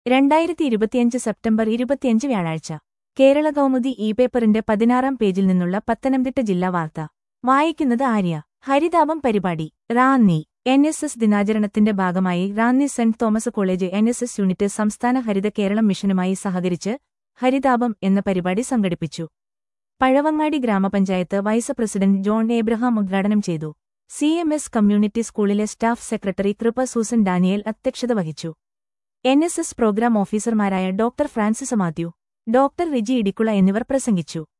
രണ്ടായിരത്തി ഇരുപത്തിയഞ്ച് സെപ്റ്റംബർ ഇരുപത്തിയഞ്ച് വ്യാഴാഴ്ച കേരള കൗമുദി ഇ പേപ്പറിന്റെ പതിനാറാം പേജിൽ നിന്നുള്ള പത്തനംതിട്ട ജില്ലാ വാർത്ത വായിക്കുന്നത് ആര്യ ഹരിതാപം പരിപാടി റാന്നി എൻ എസ് എസ് ദിനാചരണത്തിന്റെ ഭാഗമായി Ranni saint Thomas college N S S unit സംസ്ഥാന ഹരിത കേരളം മിഷനുമായി സഹകരിച്ച് ഹരിതാപം എന്ന പരിപാടി സംഘടിപ്പിച്ചു പഴവങ്ങാടി ഗ്രാമപഞ്ചായത്ത് വൈസ് പ്രസിഡന്റ് ജോൺ ഏബ്രഹാം ഉദ്ഘാടനം ചെയ്തു സി എം എസ് കമ്മ്യൂണിറ്റി സ്കൂളിലെ സ്റ്റാഫ് സെക്രട്ടറി കൃപ സൂസൻ ഡാനിയേൽ അധ്യക്ഷത വഹിച്ചു എൻ എസ് എസ് പ്രോഗ്രാം ഓഫീസർമാരായ ഡോക്ടർ ഫ്രാൻസിസ് മാത്യു ഡോക്ടർ റിജി ഇടിക്കുള എന്നിവർ പ്രസംഗിച്ചു